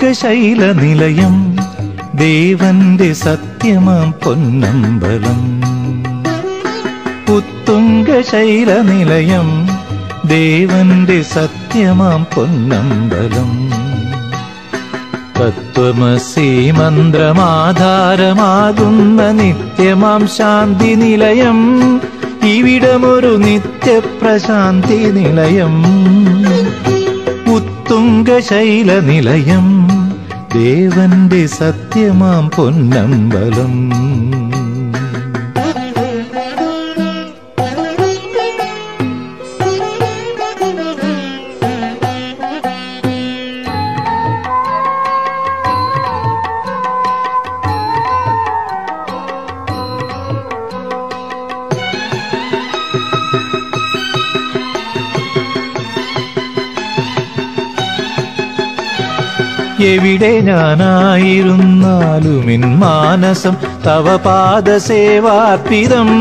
ഉത്തുംഗശൈല നിലയം ദേവന്റെ സത്യമാം പൊന്നമ്പലം ഉത്തുംഗശൈല നിലയം ദേവന്റെ സത്യമാം പൊന്നമ്പലം തത്വമസി മന്ത്രമാധാരമാകുന്ന നിത്യമാം ശാന്തി നിലയം ഇവിടമൊരു നിത്യപ്രശാന്തി നിലയം ഉത്തുംഗശൈല നിലയം ദേവന്റെ സത്യമാം പൊന്നമ്പലം എവിടെ ഞാനായിരുന്നാലും എൻ മാനസം തവ പാദസേവാർപ്പിതം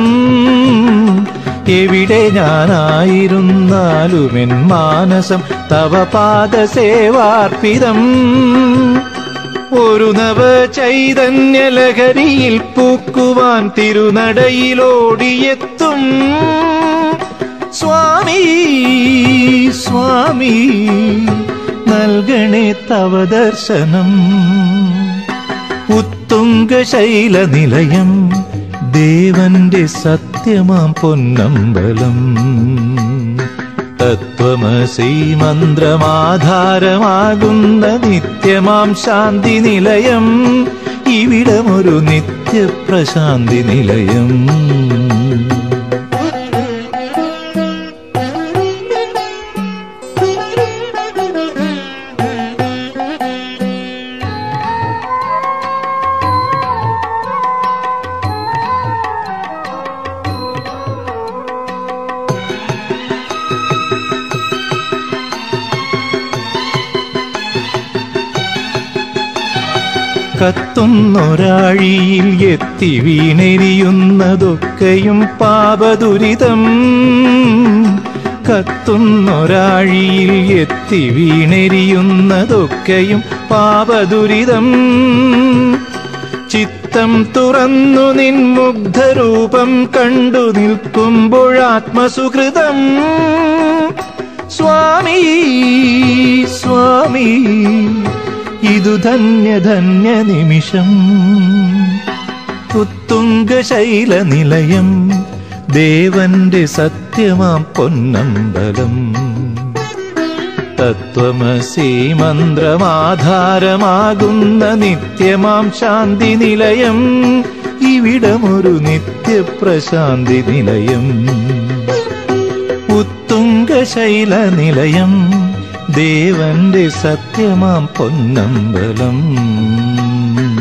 എവിടെ ഞാനായിരുന്നാലും എൻ മാനസം തവ പാദസേവാർപ്പിതം ഒരു നവ ചൈതന്യലഹരിയിൽ പൂക്കുവാൻ തിരുനടയിലോടിയെത്തും സ്വാമി സ്വാമി നൽകണേ തവ ദർശനം ഉത്തുംഗശൈല നിലയം ദേവന്റെ സത്യമാം പൊന്നമ്പലം തത്വമസി മന്ത്രമാധാരമാകുന്ന നിത്യമാം ശാന്തി നിലയം ഇവിടമൊരു നിത്യപ്രശാന്തി നിലയം കത്തുന്നൊരാഴിയിൽ എത്തി വീണെരിയുന്നതൊക്കെയും പാപദുരിതം കത്തുന്നൊരാഴിയിൽ എത്തി വീണെരിയുന്നതൊക്കെയും പാപദുരിതം ചിത്തം തുറന്നു നിൻ മുഗ്ധരൂപം കണ്ടു നിൽക്കുമ്പോഴാത്മസുഹൃതം സ്വാമി സ്വാമി ഇതു ധന്യ ധന്യ നിമിഷം ഉത്തുംഗശൈല നിലയം ദേവന്റെ സത്യമാം പൊന്നമ്പലം തത്വമസി മന്ത്രമാധാരമാകുന്ന നിത്യമാം ശാന്തി നിലയം ഇവിടമൊരു നിത്യപ്രശാന്തി നിലയം ഉത്തുംഗശൈല നിലയം ദേവന്റെ സത്യമാം പൊന്നമ്പലം